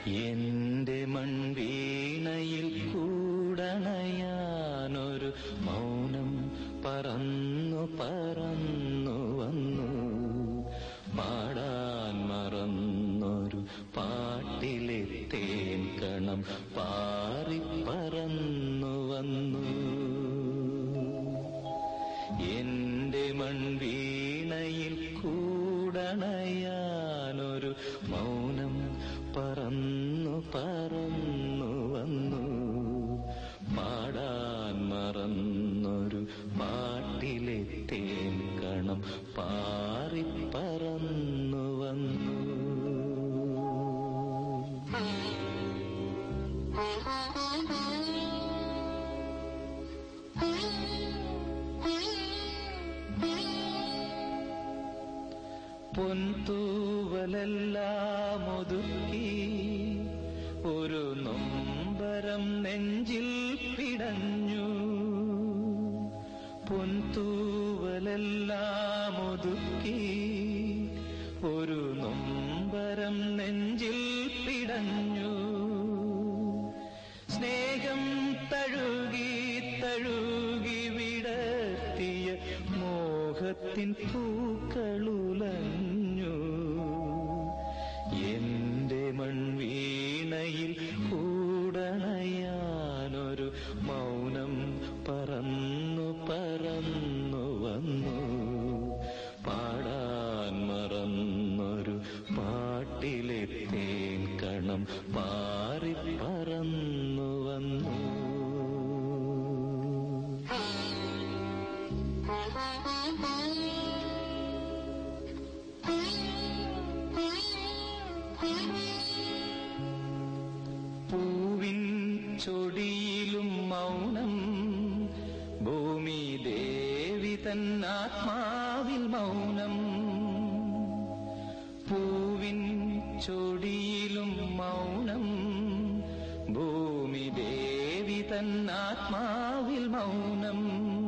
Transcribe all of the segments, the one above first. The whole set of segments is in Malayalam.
എന്റെ മൺവീണയിൽ കൂടണയാനൊരു മൗനം പറന്നു പറന്നു വന്നു പാടാൻ മറന്നൊരു പാട്ടിലെ തേൻ കണം പാറി പറന്നു വന്നു എന്റെ മൺവീണയിൽ കൂടണയാനൊരു മൗനം പറന്നു പറന്നു വന്നു പാടാൻ മറന്നൊരു പാട്ടിലെ തേൻ കണം പാറി പറന്നു വന്നു പൊൻതൂവലെല്ലാം ഒതുക്കി ഒരു നൊമ്പരം നെഞ്ചിൽ പിടഞ്ഞു പൊൻതൂവലെല്ലാം ഒതുക്കി ഒരു നൊമ്പരം നെഞ്ചിൽ പിടഞ്ഞു സ്നേഹം തഴുകി തഴുകി വിടർത്തിയ മോഹത്തിൻ പൂക്കളുലഞ്ഞു എന്റെ മൺവീണയിൽ കൂടണയാനൊരു മൗനം പറന്നു പറന്നു വന്നു പാടാൻ മറന്നൊരു പാട്ടിലെ തേൻ കണം പാറി പറന്നു വന്നു പൂവിൻ ചൊടിയിലും മൗനം ഭൂമി ദേവി തൻ ആത്മാവിൽ മൗനം പൂവിൻ ചൊടിയിലും മൗനം ഭൂമി ദേവി തൻ ആത്മാവിൽ മൗനം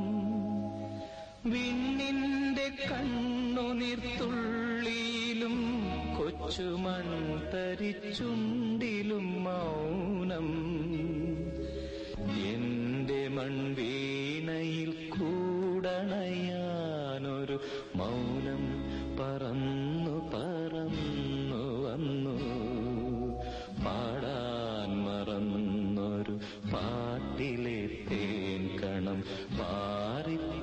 വിണ്ണിന്റെ കണ്ണുനീർത്തുള്ളിയിലും കൊച്ചുമൺ തരിച്ചുണ്ടിലും മൗനം എന്റെ മൺവീണയിൽ കൂടണയാനൊരു മൗനം പറന്നു പറന്നു വന്നു പാടാൻ മറന്നൊരു പാട്ടിലെ തേൻ കണം പാറി